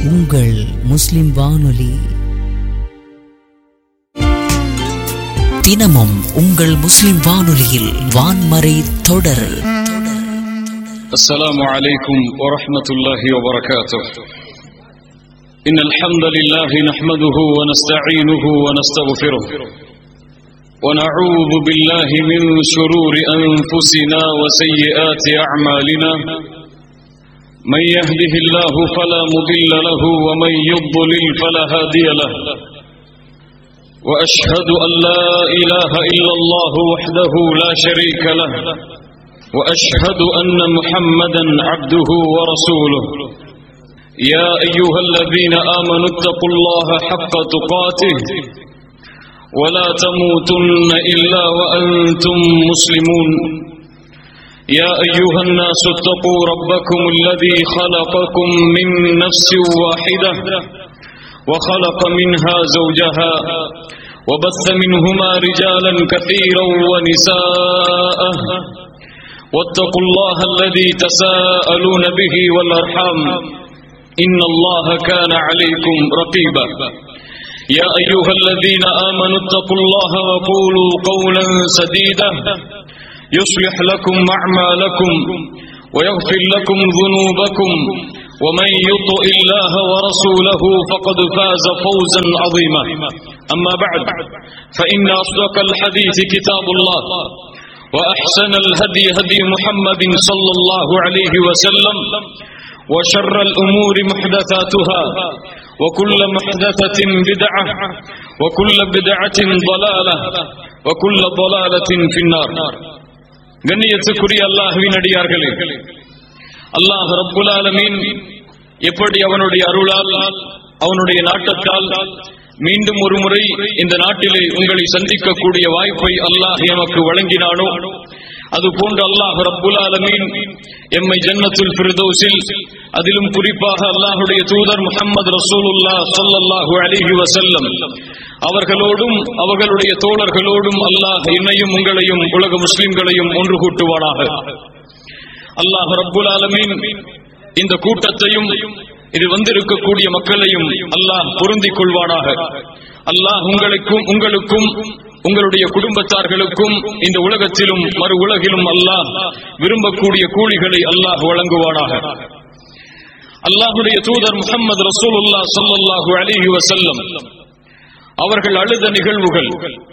உங்கள் முஸ்லிம் வானொலி தினமும் உங்கள் முஸ்லிம் வானொலியில் வான்மறை தொடர் السلام عليكم ورحمة الله وبركاته إن الحمد لله نحمده ونستعينه ونستغفره ونعوذ بالله من شرور أنفسنا وسيئات أعمالنا من يهده الله فلا مضل له ومن يضلل فلا هادي له وأشهد أن لا إله إلا الله وحده لا شريك له واشهد ان محمدا عبده ورسوله يا ايها الذين امنوا اتقوا الله حق تقاته ولا تموتن الا وانتم مسلمون يا ايها الناس اتقوا ربكم الذي خلقكم من نفس واحده وخلق منها زوجها وبث منهما رجالا كثيرا ونساء واتقوا الله الذي تساءلون به والارحام ان الله كان عليكم رقيبا يا ايها الذين امنوا اتقوا الله وقولوا قولا سديدا يصلح لكم اعمالكم ويغفر لكم ذنوبكم ومن يطع الله ورسوله فقد فاز فوزا عظيما اما بعد فان اصدق الحديث كتاب الله وأحسن الهدي هدي محمد صلى الله عليه وسلم وشر الأمور محدثاتها وكل محدثة بدعة وكل بدعة ضلالة وكل ضلالة في النار கண்ணியத்துக்குரிய அல்லாஹுவின் அடியார்களே அல்லாஹ் ரப்புல் ஆலமீன் எப்படி அவனுடைய அருளால் அவனுடைய நாட்டத்தால் மீண்டும் ஒரு முறை இந்த நாட்டிலே உங்களை சந்திக்கக்கூடிய வாய்ப்பை அல்லாஹ் எமக்கு வழங்கினானோ அது போன்று அல்லாஹ் ரப்புல் ஆலமீன் எம்மை ஜன்னத்துல் ஃபிர்தௌஸில் அதிலும் குறிப்பாக அல்லாஹுடைய தூதர் முஹம்மது ரசூலுல்லாஹ் ஸல்லல்லாஹு அலைஹி வஸல்லம் அவர்களோடும் அவர்களுடைய தோழர்களோடும் அல்லாஹ் என்னையும் உங்களையும் உலக முஸ்லிம்களையும் ஒன்று கூட்டுவானாக அல்லாஹ் ரப்புல் ஆலமீன் இந்த கூட்டத்தையும் இது வந்திருக்கக்கூடிய மக்களையும் அல்லாஹ் பொருந்திக் கொள்வானாக அல்லாஹ் உங்களுக்கும் உங்களுக்கும் உங்களுடைய குடும்பத்தார்களுக்கும் இந்த உலகத்திலும் மறு உலகிலும் அல்லாஹ் விரும்பக்கூடிய கூலிகளை அல்லாஹ் வழங்குவானாக அல்லாஹுடைய தூதர் முகமது ரசூலுல்லா சொல்லல்லாஹு அலிஹி வசல்லம் அவர்கள் அழுத நிகழ்வுகள்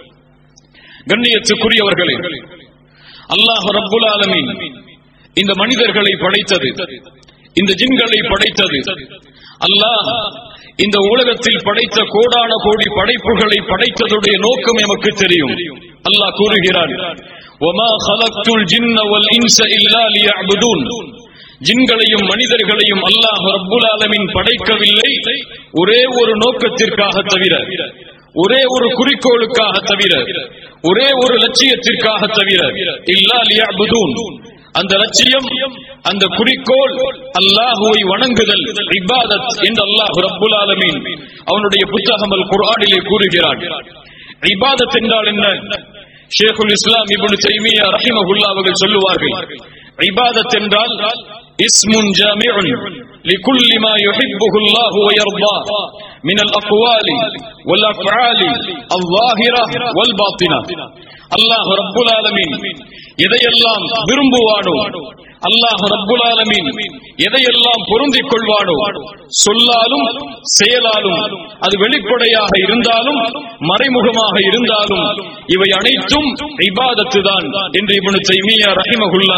கண்ணியத்துக்குரியவர்களே அல்லாஹ் ரப்புல் ஆலமீன் இந்த மனிதர்களை படைத்தது இந்த ஜின்களை படைத்தது அல்லாஹ் இந்த உலகத்தில் படைத்த கோடான கோடி படைப்புகளை படைத்ததுடைய நோக்கம் எமக்கு தெரியும் அல்லாஹ் கூறுகிறான் وَمَا خَلَقْتُ الْجِنَّ وَالْإِنسَ إِلَّا لِيَعْبُدُونَ ஜின்களையும் மனிதர்களையும் அல்லாஹ் ரப்புல் ஆலமீன் படைக்கவில்லை ஒரே ஒரு நோக்கத்திற்காக தவிர ஒரே ஒரு குறிக்கோளுக்காக தவிர ஒரே ஒரு லட்சியத்திற்காக தவிர இல்லா லியஅபுதூன் அந்த லட்சியம் அந்த குறிக்கோள் அல்லாஹுவை வணங்குதல் இபாதத் என்று அல்லாஹ் ரப்புல் ஆலமீன் அவனுடைய புத்தகம் அல் குர்ஆனிலே கூறுகிறான் இபாதத் என்றால் என்ன ஷேகுல் இஸ்லாம் இப்னு தைமியா ரஹிமஹுல்லா அவர்கள் சொல்லுவார்கள் இபாதத் என்றால் இஸ்முன் ஜாமிஉன் لكل ما يحبه الله ويرضاه من الأقوال والأفعال الظاهرة والباطنة அல்லாஹ் ரப்புல் ஆலமீன் எதையெல்லாம் விரும்புவானோ அல்லாஹ் ரப்புல் ஆலமீன் எதையெல்லாம் பொருந்திக் கொள்வானோ சொல்லாலும் செயலாலும் அது வெளிப்படையாக இருந்தாலும் மறைமுகமாக இருந்தாலும் இவை அனைத்தும் இபாதத்து தான் என்று இவனு தைமியா ரஹிமகுல்லா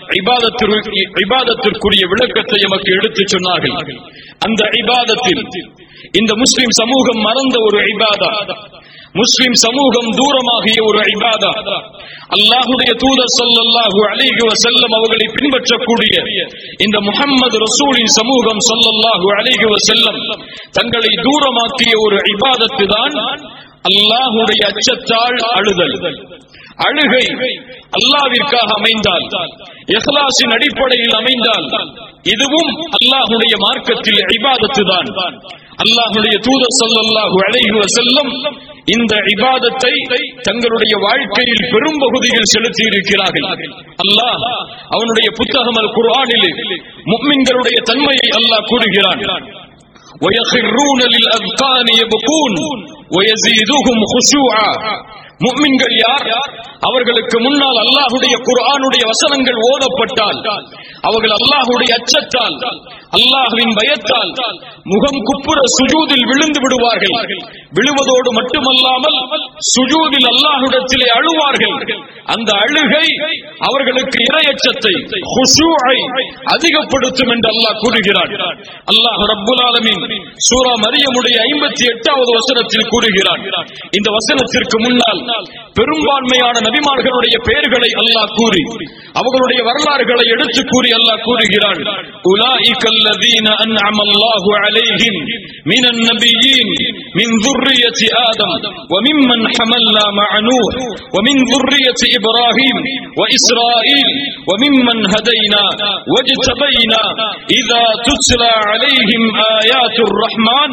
இபாதத்திற்குரிய விளக்கத்தை எமக்கு எடுத்துச் சொன்னார்கள் அந்த இபாதத்தில் இந்த முஸ்லிம் சமூகம் மறந்த ஒரு இபாதா முஸ்லிம் சமூகம் தூரமாகிய ஒரு இபாதா அல்லாஹுடைய தூதர் ஸல்லல்லாஹு அலைஹி வஸல்லம் அவர்களை பின்பற்றக்கூடிய இந்த முஹம்மது ரசூலின் சமூகம் ஸல்லல்லாஹு அலைஹி வஸல்லம் தங்களை தூரமாக்கிய ஒரு இபாதத்து தான் அல்லாஹுடைய அச்சத்தால் அழுதல் அழுகை அல்லாவிற்காக அமைந்தால் இஹ்லாஸின் அடிப்படையில் அமைந்தால் இதுவும் அல்லாஹுடைய மார்க்கத்தில் இபாதத்து தான் அல்லாஹுடைய தூதர் ஸல்லல்லாஹு அலைஹி வஸல்லம் இந்த இபாதத்தை தங்களுடைய வாழ்க்கையில் பெரும் பகுதியில் செலுத்தி இருக்கிறார்கள் அல்லாஹ் அவனுடைய புத்தகம் அல் குர்ஆனிலே முஃமின்களுடைய தன்மையை அல்லாஹ் கூறுகிறான் ويخرون للأذقان يبكون ويزيدهم خشوعا முஃமின்கள் யார் அவர்களுக்கு முன்னால் அல்லாஹுடைய குர்ஆனுடைய வசனங்கள் ஓதப்பட்டால் அவர்கள் அல்லாஹுடைய அச்சத்தால் அல்லாஹ்வின் பயத்தால் முகம் குப்புற சுஜூதில் விழுந்து விடுவார்கள் விழுவதோடு மட்டுமல்லாமல் சுஜூதில் அல்லாஹ்விடத்திலே அழுவார்கள் அந்த அழுகை அவர்களுக்கு இரையச்சத்தை ஹுஷூஐ அதிகப்படுத்தும் என்று அல்லாஹ் கூறுகிறான் அல்லாஹ் ரப்புல் ஆலமீன் சூரா மரியமுடைய ஐம்பத்தி எட்டாவது வசனத்தில் கூறுகிறான் இந்த வசனத்திற்கு முன்னால் பெரும்பான்மையான நபிமார்களுடைய பெயர்களை அல்லாஹ் கூறி அவர்களுடைய வரலாறுகளை எடுத்து கூறி அல்லாஹ் கூறுகிறான் உலாயிக الذين أنعم الله عليهم من النبيين من ذرية آدم وممن حملنا مع نوح ومن ذرية إبراهيم وإسرائيل وممن هدينا واجتبينا إذا تتلى عليهم آيات الرحمن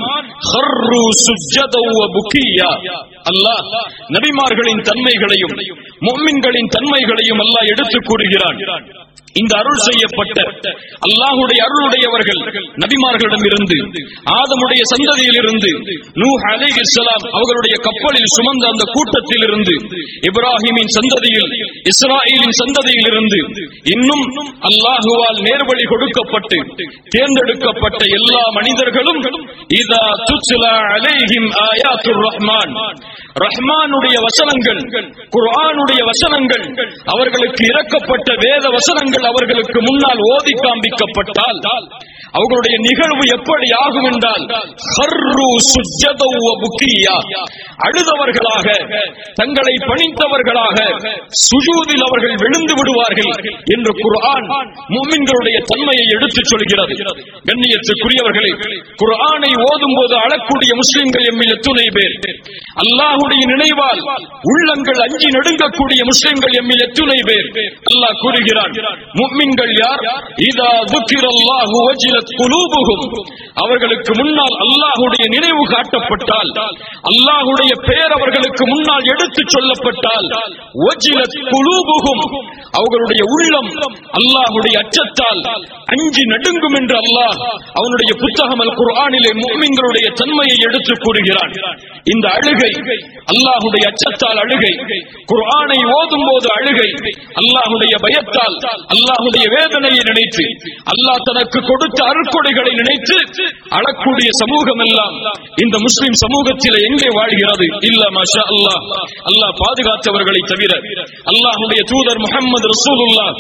خروا سجدا وبكيا அல்லாஹ் நபிமார்களின் தன்மைகளையும் முஃமின்களின் தன்மைகளையும் அல்லாஹ் எடுத்துக் கூறுகிறான் இந்த அருள் செய்யப்பட்ட அல்லாஹுடைய அருளுடையவர்கள் நபிமார்களிடம் இருந்து ஆதமுடைய சந்ததியில் இருந்து நூஹ் அலைஹிஸ்ஸலாம் அவர்களுடைய கப்பலில் சுமந்த அந்த கூட்டத்தில் இருந்து இப்ராஹிமின் சந்ததியில் இஸ்ராயலின் சந்ததியில் இருந்து இன்னும் அல்லாஹுவால் நேர்வழி கொடுக்கப்பட்டு தேர்ந்தெடுக்கப்பட்ட எல்லா மனிதர்களும் இதா துச்லா அலைஹிம் ஆயாத்துர் ரஹ்மான் ரஹ்மானுடைய வசனங்கள் குர்ஆனுடைய வசனங்கள் அவர்களுக்கு இறக்கப்பட்ட வேத வசனங்கள் அவர்களுக்கு முன்னால் ஓதி காண்பிக்கப்பட்டால் அவர்களுடைய நிகழ்வு எப்படி ஆகும் என்றால் ஹர்ரு சுஜ்ஜதௌ வ புக்கியா. அழுதவர்களாக தங்களை பணித்தவர்களாக சுஜூதில் அவர்கள் விழுந்து விடுவார்கள் என்று குர்ஆன் முஃமின்களுடைய தன்மையை எடுத்துச் சொல்கிறது கண்ணியத்துக்குரியவர்களே குர்ஆனை ஓதும் போது அழக்கூடிய முஸ்லிம்கள் எம்மில் எத்துணை பேர் அல்லாஹுடைய நினைவால் உள்ளங்கள் அஞ்சி நடுங்கக்கூடிய முஸ்லிம்கள் எம்மில் எத்துணை பேர் அல்லாஹ் கூறுகிறான் முஃமின்கள் யார் இதா துக்கிரல்லாஹு வஜிலத் குலூபுஹும் அவர்களுக்கு முன்னால் அல்லாஹுடைய நினைவு காட்டப்பட்டால் அல்லாஹுடைய பெயர் அவர்களுக்கு முன்னால் எடுத்துச் சொல்லப்பட்டால் வஜிலத் குலூபுஹும் அவர்களுடைய உள்ளம் அல்லாஹுடைய அச்சத்தால் அஞ்சி நடுங்கும் என்று அல்லாஹ் அவனுடைய புத்தகம் அல் குர்ஆனிலே முஃமின்களுடைய தன்மையை எடுத்து கூறுகிறான் இந்த அழுகை அல்லாஹுடைய அச்சத்தால் அழுகை குர்ஆனை ஓதும் போது அழுகை அல்லாஹுடைய பயத்தால் அல்லாஹுடைய வேதனையை நினைத்து அல்லாஹ் தனக்கு கொடுத்த அருட்கொடைகளை நினைத்து அழக்கூடிய சமூகம் எல்லாம் இந்த முஸ்லிம் சமூகத்தில் எங்கே வாழ்கிறது இல்ல மாஷா அல்லாஹ் அல்லாஹ் பாதுகாத்தவர்களை தவிர அல்லாஹுடைய தூதர் முகமது ரசூலுல்லாஹ்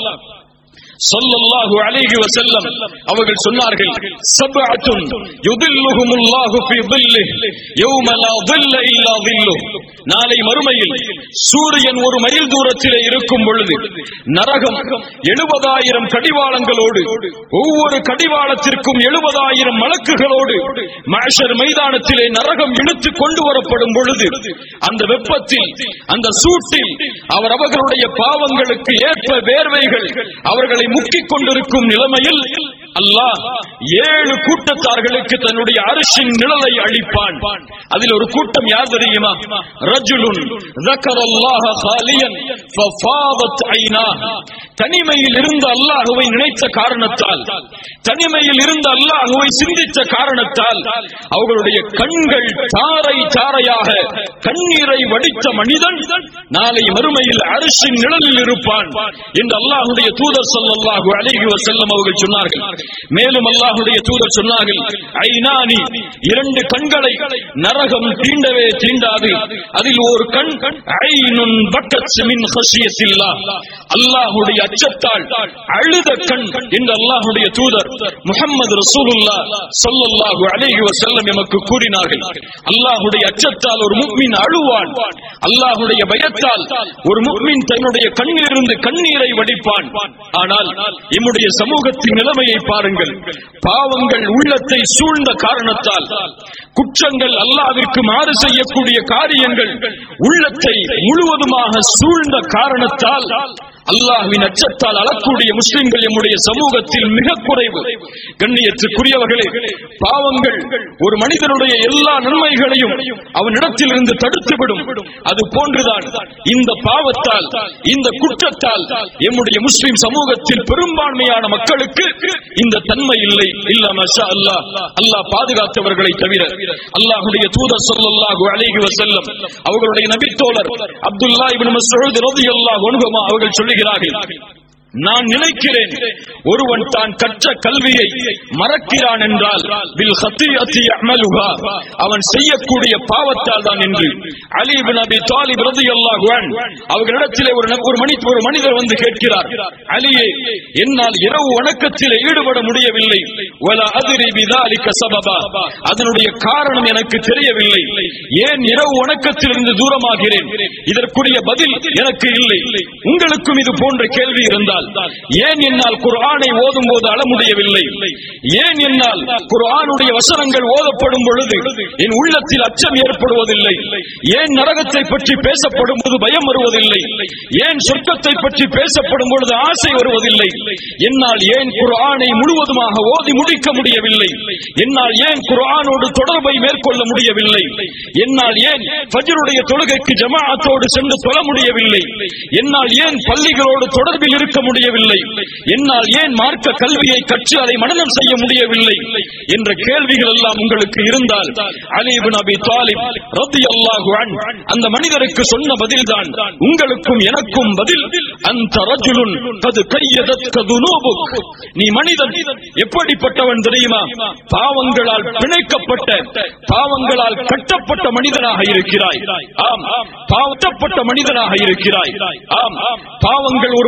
ஸல்லல்லாஹு அலைஹி வஸல்லம் அவர்கள் சொன்னார்கள் சப்அத்துன் யுதில்லுஹுமுல்லாஹு ஃபீ ظில்லிஹி யௌம லா ظில்ல இல்லா ظில்லுஹு நாளை மறுமையில் சூரியன் ஒரு மைல் தூரத்திலே இருக்கும் பொழுது நரகம் எழுபதாயிரம் கடிவாளங்களோடு ஒவ்வொரு கடிவாளத்திற்கும் எழுபதாயிரம் மலக்குகளோடு மஹ்ஷர் மைதானத்திலே நரகம் இழுத்து கொண்டு வரப்படும் பொழுது அந்த வெப்பத்தில் அந்த சூட்டில் அவர் அவர்களுடைய பாவங்களுக்கு ஏற்ப வேர்வைகள் அவர்களை முக்கிக் கொண்டிருக்கும் நிலைமையில் அல்லாஹ் ஏழு கூட்டத்தார்களுக்கு தன்னுடைய அரிசின் நிழலை அளிப்பான் அதில் ஒரு கூட்டம் யார் தெரியுமா ரஜுலுன் ذكرالله خاليا ففاضت عيناه தனிமையில் இருந்த அல்லாஹுவை நினைத்த காரணத்தால் தனிமையில் இருந்த அல்லாஹுவை சிந்தித்த காரணத்தால் அவர்களுடைய கண்கள் தாரை தாரையாக கண்ணீரை வடித்த மனிதன் நாளை மறுமையில் அரிசின் நிழலில் இருப்பான் என்று அல்லாஹுடைய தூதர் ஸல்லல்லாஹு அலைஹி வஸல்லம் அவர்கள் சொன்னார்கள் மேலும் அல்லாஹுடைய தூதர் சொன்னார்கள் ஐநானி இரண்டு கண்களை நரகம் தீண்டவே தீண்டாது அதில் ஒரு கண் ஐனுன் பக்கத் மின் ஹஷியத்தில்லாஹ் அல்லாஹுடைய அச்சத்தால் அழுத கண் என்று அல்லாஹுடைய தூதர் முஹம்மது ரசூலுல்லாஹ் ஸல்லல்லாஹு அலைஹி வஸல்லம் எமக்கு கூறினார்கள் அல்லாஹுடைய அச்சத்தால் ஒரு முஃமின் அழுவான் அல்லாஹுடைய பயத்தால் ஒரு முஃமின் தன்னுடைய கண்ணிலிருந்து கண்ணீரை வடிப்பான் ஆனால் எம்முடைய சமூகத்தின் நிலைமையை பாருங்கள் பாவங்கள் உள்ளத்தை சூழ்ந்த காரணத்தால் குற்றங்கள் அல்லாவிற்கு மாறு செய்யக்கூடிய காரியங்கள் உள்ளத்தை முழுவதுமாக சூழ்ந்த காரணத்தால் அல்லாஹ்வின் அச்சத்தால் அழக்கூடிய முஸ்லிம்கள் எம்முடைய சமூகத்தில் மிக குறைவு கண்ணியத்துக்குரியவர்களே பாவங்கள் ஒரு மனிதனுடைய எல்லா நன்மைகளையும் அவனிடத்தில் இருந்து தடுத்துவிடும் அது போன்றுதான் இந்த பாவத்தால் இந்த குற்றத்தால் எம்முடைய முஸ்லிம் சமூகத்தில் பெரும்பான்மையான மக்களுக்கு இந்த தன்மை இல்லை இல்ல மஷா அல்லாஹ் அல்லாஹ் பாதுகாத்தவர்களை தவிர அல்லாஹ்வுடைய தூதர் ஸல்லல்லாஹு அலைஹி வஸல்லம் அவர்களுடைய நபித்தோழர் அப்துல்லா இப்னு மஸ்ஊத் ரலியல்லாஹு அன்ஹு அவர்கள் சொல்லுகிறார்கள் நான் நினைக்கிறேன் ஒருவன் தான் கற்ற கல்வியை மறக்கிறான் என்றால் பில் ஹத்தியத்தி அமலுகா அவன் செய்யக்கூடிய பாவத்தால் தான் என்று அலி பின் அபி தாலிப் ரலியல்லாஹு அன்ஹு அவர்களிடத்திலே ஒரு ந- ஒரு மனி ஒரு மனிதர் வந்து கேட்கிறார் அலியே என்னால் இரவு வணக்கத்திலே ஈடுபட முடியவில்லை வல அதிரி பிதாலிக சபபா அதனுடைய காரணம் எனக்கு தெரியவில்லை ஏன் இரவு வணக்கத்திலிருந்து தூரமாகிறேன் இதற்குரிய பதில் எனக்கு இல்லை உங்களுக்கும் இது போன்ற கேள்வி இருந்தால் ஏன் என்னால் குர்ஆனை ஓதும் போது அழ முடியவில்லை ஏன் என்னால் குர்ஆனுடைய வசனங்கள் ஓதப்படும் பொழுது என் உள்ளத்தில் அச்சம் ஏற்படுவதில்லை ஏன் நரகத்தை பற்றி பேசப்படும் போது பயம் வருவதில்லை ஏன் சொர்க்கத்தை பற்றி பேசப்படும் பொழுது ஆசை வருவதில்லை என்னால் ஏன் குர்ஆனை முழுவதுமாக ஓதி முடிக்க முடியவில்லை என்னால் ஏன் குர்ஆனோடு தொடர்பை மேற்கொள்ள முடியவில்லை என்னால் ஏன் ஃபஜ்ருடைய தொழுகைக்கு ஜமாஅத்தோடு சென்று தொழ முடியவில்லை என்னால் ஏன் பள்ளிகளோடு தொடர்பில் இருக்க முடியவில்லை என்னால் ஏன் மார்க்க கல்வியை கற்று அதை மனனம் செய்ய முடியவில்லை என்ற கேள்விகள் எல்லாம் உங்களுக்கு இருந்தால் அலி இப்னு அபி தாலிப் ரலியல்லாஹு அன்ஹு அந்த மனிதருக்கு சொன்ன பதில்தான் உங்களுக்கும் எனக்கும் பதில் அந்த ரஜுலுன் கது கையதத்க துனூபுக் நீ மனிதன் எப்படிப்பட்டவன் தெரியுமா பாவங்களால் பிணைக்கப்பட்ட பாவங்களால் கட்டப்பட்ட மனிதனாக இருக்கிறாய் ஆம் பாவத்தப்பட்ட மனிதனாக இருக்கிறாய் ஆம் பாவங்கள் ஒரு